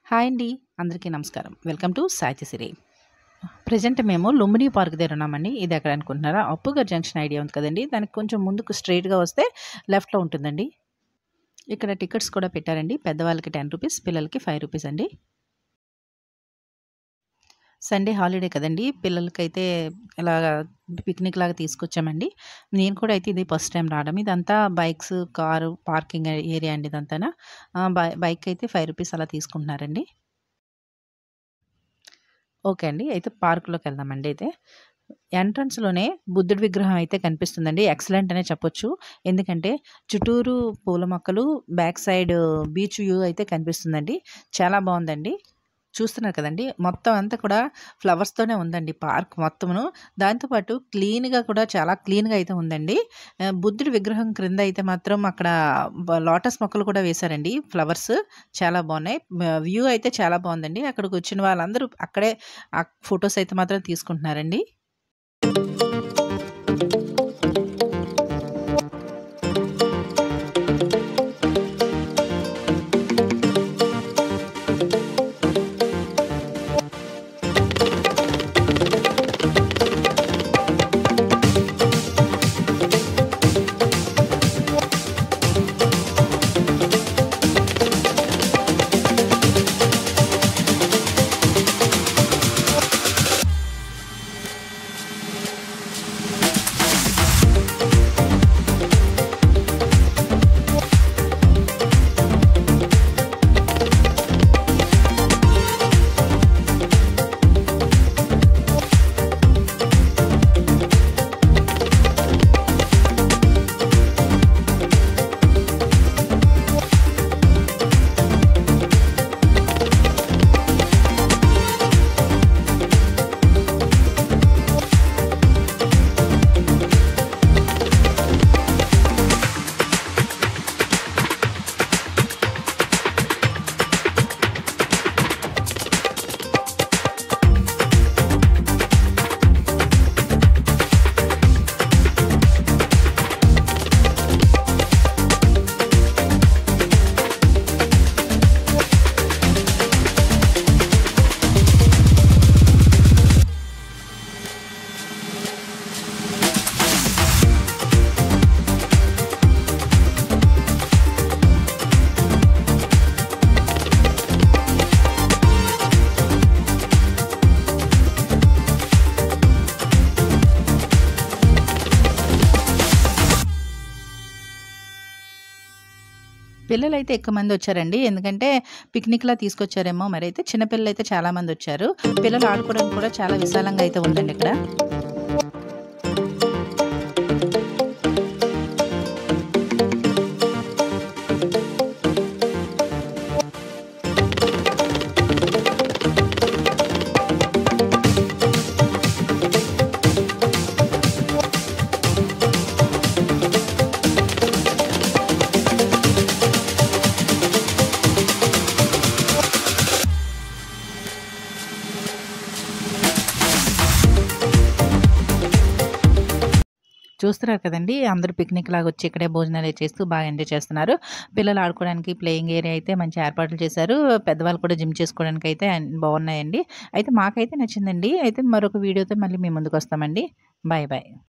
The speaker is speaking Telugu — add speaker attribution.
Speaker 1: హాయ్ అండి అందరికీ నమస్కారం వెల్కమ్ టు సాహిత్య సిరి ప్రజెంట్ మేము లుంబిని పార్క్ దగ్గర ఉన్నామండి ఇది ఎక్కడ అనుకుంటున్నారా అప్పుగర్ జంక్షన్ ఐడియా ఉంది కదండి దానికి కొంచెం ముందుకు స్ట్రైట్గా వస్తే లెఫ్ట్లో ఉంటుందండి ఇక్కడ టికెట్స్ కూడా పెట్టారండి పెద్దవాళ్ళకి టెన్ రూపీస్ పిల్లలకి ఫైవ్ రూపీస్ అండి సండే హాలిడే కదండి పిల్లలకైతే ఇలా పిక్నిక్ లాగా తీసుకొచ్చామండి నేను కూడా అయితే ఇది ఫస్ట్ టైం రావడం ఇదంతా బైక్స్ కారు పార్కింగ్ ఏరియా అండి ఇదంతా బైక్ అయితే ఫైవ్ రూపీస్ అలా తీసుకుంటున్నారండి ఓకే అండి అయితే పార్కులోకి వెళ్దామండి అయితే ఎంట్రన్స్లోనే బుద్ధుడి విగ్రహం అయితే కనిపిస్తుందండి ఎక్సలెంట్ అనే చెప్పొచ్చు ఎందుకంటే చుట్టూరు పూల మొక్కలు బ్యాక్ సైడ్ బీచ్ వ్యూ అయితే కనిపిస్తుందండి చాలా బాగుందండి చూస్తున్నారు కదండి మొత్తం అంతా కూడా ఫ్లవర్స్తోనే ఉందండి పార్క్ మొత్తమును దాంతోపాటు క్లీన్గా కూడా చాలా క్లీన్గా అయితే ఉందండి బుద్ధుడి విగ్రహం క్రింద అయితే మాత్రం అక్కడ లోటస్ మొక్కలు కూడా వేశారండి ఫ్లవర్స్ చాలా బాగున్నాయి వ్యూ అయితే చాలా బాగుందండి అక్కడికి వచ్చిన వాళ్ళందరూ అక్కడే ఆ ఫొటోస్ అయితే మాత్రం తీసుకుంటున్నారండి పిల్లలు అయితే ఎక్కువ మంది వచ్చారండి ఎందుకంటే పిక్నిక్లా తీసుకొచ్చారేమో మరి అయితే చిన్నపిల్లలు అయితే చాలా మంది వచ్చారు పిల్లలు ఆడుకోవడానికి కూడా చాలా విశాలంగా అయితే ఉందండి ఇక్కడ చూస్తున్నారు కదండి అందరూ పిక్నిక్ లాగా వచ్చి ఇక్కడే భోజనాలు చేస్తూ బాగా ఎంజాయ్ చేస్తున్నారు పిల్లలు ఆడుకోవడానికి ప్లేయింగ్ ఏరియా అయితే మంచి ఏర్పాట్లు చేశారు పెద్దవాళ్ళు కూడా జిమ్ చేసుకోవడానికి అయితే బాగున్నాయండి అయితే మాకైతే నచ్చిందండి అయితే మరొక వీడియోతో మళ్ళీ మేము ముందుకు వస్తామండి బాయ్ బాయ్